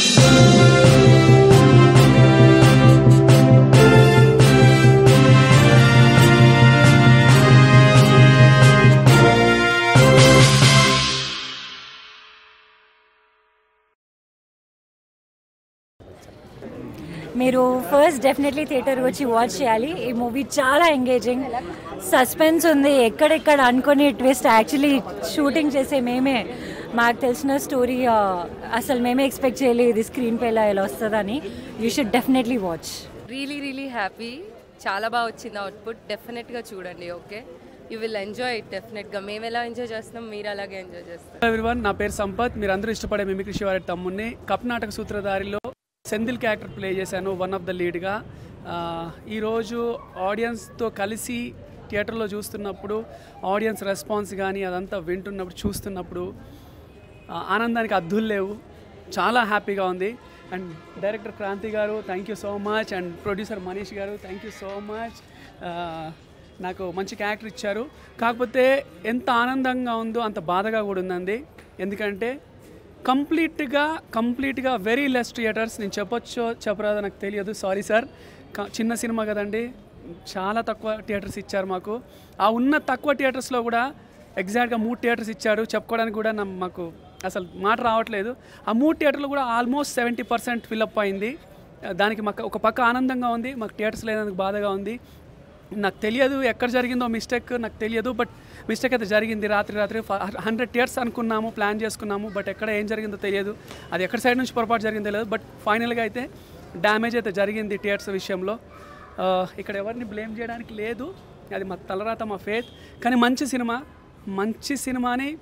మీరు first definitely theatre వచ్చి watch చేయాలి ఈ మూవీ చాలా ఎంగేజింగ్ సస్పెన్స్ ఉంది ఎక్కడెక్కడ అనుకుని ట్విస్ట్ యాక్చువల్లీ షూటింగ్ చేసే మేమే మాకు తెలిసిన స్టోరీ అసలు మేమే ఎక్స్పెక్ట్ చేయలేదు ఇది స్క్రీన్ పేలా ఎలా వస్తుందని you should definitely watch really really happy చాలా బాగా వచ్చింది అవుట్పుట్ డెఫినెట్గా చూడండి okay you will enjoy it డెఫినెట్గా మేము ఎలా ఎంజాయ్ చేస్తున్నాం మీరు అలాగే ఎంజాయ్ చేస్తారు ఎవ్రీవన్ నా పేరు సంపత్ మీరు అందరూ ఇష్టపడే మిమిక్రీ శివారెడ్డి తమ్ముడిని కప్నాటక సూత్రధారిలో సెందిల్ క్యారెక్టర్ ప్లే చేశాను వన్ ఆఫ్ ద లీడ్గా ఈరోజు ఆడియన్స్తో కలిసి థియేటర్లో చూస్తున్నప్పుడు ఆడియన్స్ రెస్పాన్స్ కానీ అదంతా వింటున్నప్పుడు చూస్తున్నప్పుడు ఆ, ఆనందానికి అద్దులు లేవు చాలా హ్యాపీగా ఉంది and director Kranti garu thank you so much and producer Manish garu thank you so much నాకు మంచి క్యారెక్టర్ ఇచ్చారు కాకపోతే ఎంత ఆనందంగా ఉందో అంత బాధగా కూడా ఉందండి ఎందుకంటే కంప్లీట్గా కంప్లీట్గా వెరీ లెస్ థియేటర్స్ నేను చెప్పొచ్చో చెప్పరాదో నాకు తెలియదు సారీ సార్ చిన్న సినిమా కదండి చాలా తక్కువ థియేటర్స్ ఇచ్చారు మాకు ఆ ఉన్న తక్కువ థియేటర్స్లో కూడా ఎగ్జాక్ట్గా మూడు థియేటర్స్ ఇచ్చారు చెప్పుకోవడానికి కూడా నా మాకు అసలు మాట రావట్లేదు ఆ మూడు థియేటర్లు కూడా ఆల్మోస్ట్ సెవెంటీ పర్సెంట్ ఫిల్అప్ అయింది దానికి మాకు ఒక పక్క ఆనందంగా ఉంది మాకు థియేటర్స్ లేనందుకు బాధగా ఉంది నాకు తెలియదు ఎక్కడ జరిగిందో మిస్టేక్ నాకు తెలియదు బట్ మిస్టేక్ అయితే జరిగింది రాత్రి రాత్రి హండ్రెడ్ ఇయర్స్ అనుకున్నాము ప్లాన్ చేసుకున్నాము బట్ ఎక్కడ ఏం జరిగిందో తెలియదు అది ఎక్కడ సైడ్ నుంచి పొరపాటు జరిగిందో తెలియదు బట్ ఫైనల్గా అయితే డ్యామేజ్ అయితే జరిగింది థియేటర్స్ విషయంలో ఆ, ఇక్కడ ఎవరిని బ్లేమ్ చేయడానికి లేదు అది మా తలరాత మా ఫేత్ కానీ మంచి సినిమా మంచి సినిమాని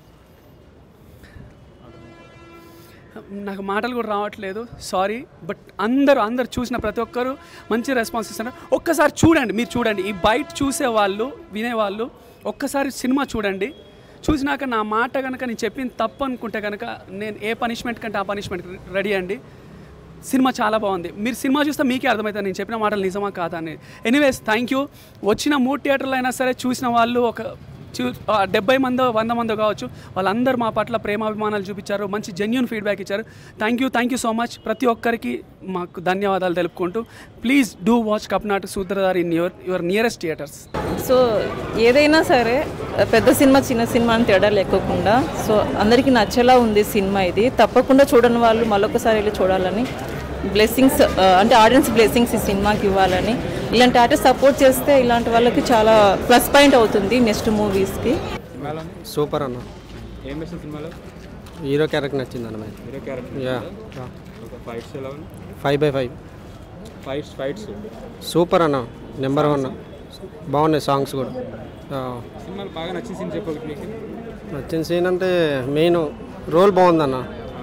నాకు మాటలు కూడా రావట్లేదు సారీ బట్ అందరూ అందరు చూసిన ప్రతి ఒక్కరు మంచి రెస్పాన్స్ ఇస్తున్నారు ఒక్కసారి చూడండి మీరు చూడండి ఈ బయట చూసే వాళ్ళు వినేవాళ్ళు ఒక్కసారి సినిమా చూడండి చూసినాక నా మాట కనుక నేను చెప్పింది తప్పు అనుకుంటే కనుక నేను ఏ పనిష్మెంట్ కంటే ఆ పనిష్మెంట్ రెడీ అండి సినిమా చాలా బాగుంది మీరు సినిమా చూస్తే మీకే అర్థమవుతుంది నేను చెప్పిన మాటలు నిజమా కాదా అనేది ఎనీవేస్ థ్యాంక్ యూ వచ్చిన మూడు థియేటర్లు అయినా సరే చూసిన వాళ్ళు ఒక చూ ఆ, డెబ్బై మందో వంద మందో కావచ్చు వాళ్ళందరూ మా పట్ల ప్రేమాభిమానాలు చూపించారు మంచి జెన్యున్ ఫీడ్బ్యాక్ ఇచ్చారు thank you thank you so much ప్రతి ఒక్కరికి మాకు ధన్యవాదాలు తెలుపుకుంటూ ప్లీజ్ డూ వాచ్ కప్నాటు Sutradhar in your your nearest theatres so ఏదైనా సరే పెద్ద సినిమా చిన్న సినిమా అని తేడా లేకోకుండా సో అందరికీ నచ్చేలా ఉంది సినిమా ఇది తప్పకుండా చూడని వాళ్ళు మళ్ళొకసారి వెళ్ళి చూడాలని బ్లెస్సింగ్స్ అంటే ఆడియన్స్ బ్లెస్సింగ్స్ ఈ సినిమాకి ఇవ్వాలని ఇలాంటి ఆర్టిస్ట్ సపోర్ట్ చేస్తే ఇలాంటి వాళ్ళకి చాలా ప్లస్ పాయింట్ అవుతుంది నెక్స్ట్ మూవీస్కి సూపర్ అన్న ఏం నచ్చింది సినిమాలో హీరో క్యారెక్టర్ నచ్చింది అన్న మరి హీరో క్యారెక్టర్ యా ఒక ఫైట్స్ ఎలా ఉన్నాయి five by five fights fights super అన్న నెంబర్ వన్ బాగున్నాయి సాంగ్స్ కూడా ఆ, సినిమాలు బాగా నచ్చిన సీన్ చెప్పు ఒకటి నీకు నచ్చిన సీన్ అంటే మెయిన్ రోల్ బాగుందన్న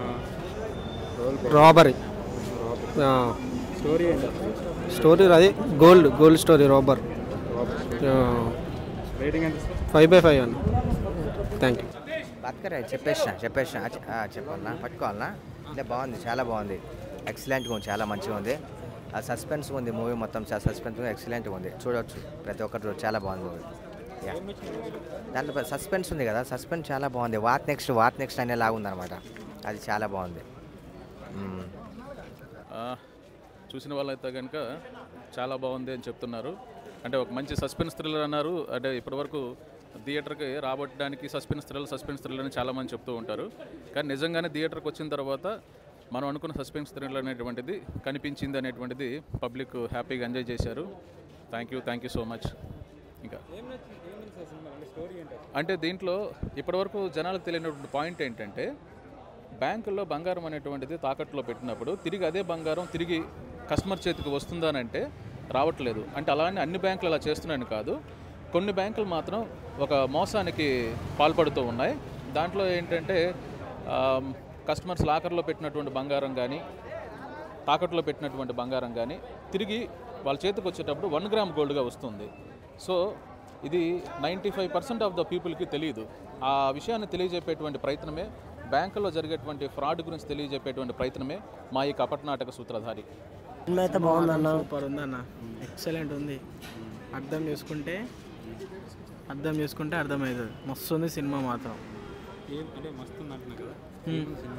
రాబరీ స్టోరీ ఏంటి అసలు స్టోరీ అది gold gold story robber rating ఎంత ఇస్తారు ఫైవ్ బై ఫైవ్ అన్న థ్యాంక్ యూ బతకరే చెప్పేసిన చెప్పేసిన ఆ, చె- ఆ, చెప్పాలనా పట్టుకోవాలనా అంటే బాగుంది చాలా బాగుంది ఎక్సలెంట్గా ఉంది చాలా మంచిగా ఉంది ఆ సస్పెన్స్ ఉంది మూవీ మొత్తం చాలా సస్పెన్స్ ఎక్సలెంట్గా ఉంది చూడొచ్చు ప్రతి ఒక్కరు చూడొచ్చు. చాలా బాగుంది మూవీ యా దాంట్లో సస్పెన్స్ ఉంది కదా సస్పెన్స్ చాలా బాగుంది వాట్ నెక్స్ట్ వాట్ నెక్స్ట్ అనేలాగా ఉందన్నమాట అది చాలా బాగుంది మ్మ్. ఆ, చూసిన వాళ్ళైతే కనుక చాలా బాగుంది అని చెప్తున్నారు అంటే ఒక మంచి సస్పెన్స్ థ్రిల్లర్ అన్నారు అంటే ఇప్పటివరకు థియేటర్కి రాబట్టడానికి సస్పెన్స్ థ్రిల్లర్ సస్పెన్స్ థ్రిల్లర్ అని చాలామంది చెప్తూ ఉంటారు కానీ నిజంగానే థియేటర్కి వచ్చిన తర్వాత మనం అనుకున్న సస్పెన్స్ థ్రిల్లర్ అనేటువంటిది కనిపించింది అనేటువంటిది పబ్లిక్ హ్యాపీగా ఎంజాయ్ చేశారు thank you thank you so much ఇంకా అంటే దీంట్లో ఇప్పటివరకు జనాలకు తెలియనటువంటి పాయింట్ ఏంటంటే బ్యాంకుల్లో బంగారం అనేటువంటిది తాకట్టులో పెట్టినప్పుడు తిరిగి అదే బంగారం తిరిగి కస్టమర్ చేతికి వస్తుందా అని అంటే రావట్లేదు అంటే అలానే అన్ని బ్యాంకులు అలా చేస్తున్నాయని కాదు కొన్ని బ్యాంకులు మాత్రం ఒక మోసానికి పాల్పడుతూ ఉన్నాయి దాంట్లో ఏంటంటే ఆమ్, కస్టమర్స్ లాకర్లో పెట్టినటువంటి బంగారం కానీ తాకట్టులో పెట్టినటువంటి బంగారం కానీ తిరిగి వాళ్ళ చేతికి వచ్చేటప్పుడు వన్ గ్రామ్ గోల్డ్గా వస్తుంది సో ఇది ninety five percent of the పీపుల్కి తెలియదు ఆ విషయాన్ని తెలియజెప్పేటువంటి ప్రయత్నమే బ్యాంకుల్లో జరిగేటువంటి ఫ్రాడ్ గురించి తెలియజెప్పేటువంటి ప్రయత్నమే మా ఈ కపటనాటక సూత్రధారి సినిమా అయితే బాగుందన్న సూపర్ ఉందన్న ఎక్సలెంట్ ఉంది అర్థం చేసుకుంటే అర్థం చేసుకుంటే అర్థమవుతుంది మస్తు ఉంది సినిమా మాత్రం ఏం అంటే మస్తు ఉంది అంటున్నా కదా Hmm. సినిమాలో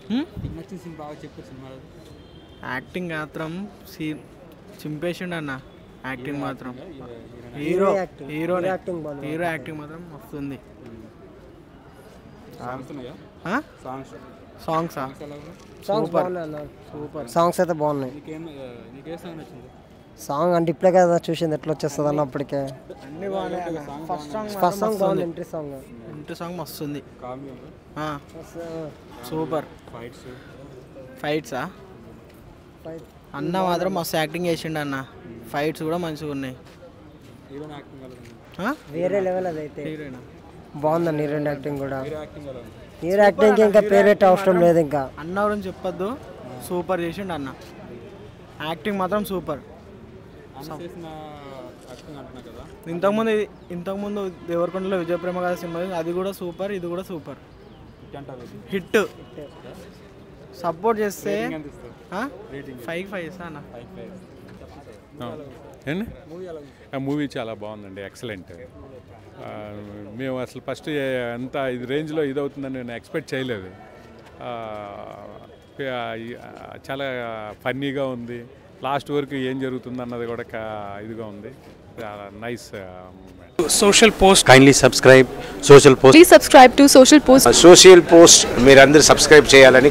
హ్మ్? నీకు నచ్చిన సీన్ బాగా చెప్పు సినిమాలో యాక్టింగ్ మాత్రం సీ చింపేసిండు అన్న యాక్టింగ్ మాత్రం hero hero acting. Hero hero acting బాగుంది. హీరో యాక్టింగ్ మాత్రం వస్తుంది సాంగ్స్ ఉన్నాయా సాంగ్స్ సాంగ్సా సాంగ్స్ ఎలా ఉన్నాయి సాంగ్స్ సూపర్ బాగున్నాయి అన్న సూపర్ సాంగ్స్ అయితే బాగున్నాయి నీకేం ఆ, నీకే సాంగ్ నచ్చింది సాంగ్ అంటే ఇప్పుడే కదా చూసింది ఎట్లా వచ్చేస్తుంది అన్న అప్పటికే అన్ని బాగున్నాయి ఫస్ట్ సాంగ్ ఫస్ట్ సాంగ్ బాగుంది ఎంట్రీ సాంగ్ ఇంటి సాంగ్ మస్తుంది కామెడీ ఉందా సూపర్ ఫైట్స్ ఫైట్సా అన్న మాత్రం మస్తు యాక్టింగ్ చేసిండు అన్న ఫైట్స్ కూడా మంచిగా ఉన్నాయి హీరోయిన్ యాక్టింగ్ ఎలా ఉంది ఆ? వేరే లెవెల్ అదైతే హీరోయినా బాగుందండి హీరోయిన్ యాక్టింగ్ కూడా హీరో యాక్టింగ్ ఎలా ఉంది హీరో యాక్టింగ్ ఇంకా పేరెట్ అవసరం లేదు ఇంకా అన్న గురించి చెప్పొద్దు సూపర్ చేసిండు అన్న యాక్టింగ్ మాత్రం సూపర్ అన్న చేసిన యాక్టింగ్ అంటున్నా కదా ఇంతకుముందు ఇది- ఇంతకుముందు దేవరకొండలో విజయప్రేమ గారి సినిమా అది కూడా సూపర్ ఇది కూడా సూపర్ హిట్ అంటారు ఇది హిట్ సపోర్ట్ చేస్తే Rating ఎంత ఇస్తారు? ఫైవ్ ఫైవ్ ఇస్తా అన్న ఫైవ్ ఫైవ్ ఏండి మూవీ ఎలా ఉంది ఆ మూవీ చాలా బాగుందండి ఎక్సలెంట్ మేము అసలు ఫస్ట్ అంత ఇది రేంజ్లో ఇది అవుతుందని నేను ఎక్స్పెక్ట్ చేయలేదు ఆ, ఆ, ఈ- ఆ, చాలా ఫన్నీగా ఉంది లాస్ట్ వరకు ఏం జరుగుతుంది అన్నది కూడా కా- ఇదిగా ఉంది చాలా nice social post kindly subscribe social post Please subscribe to Social Post. Social post మీరందరూ సబ్స్క్రైబ్ చేయాలని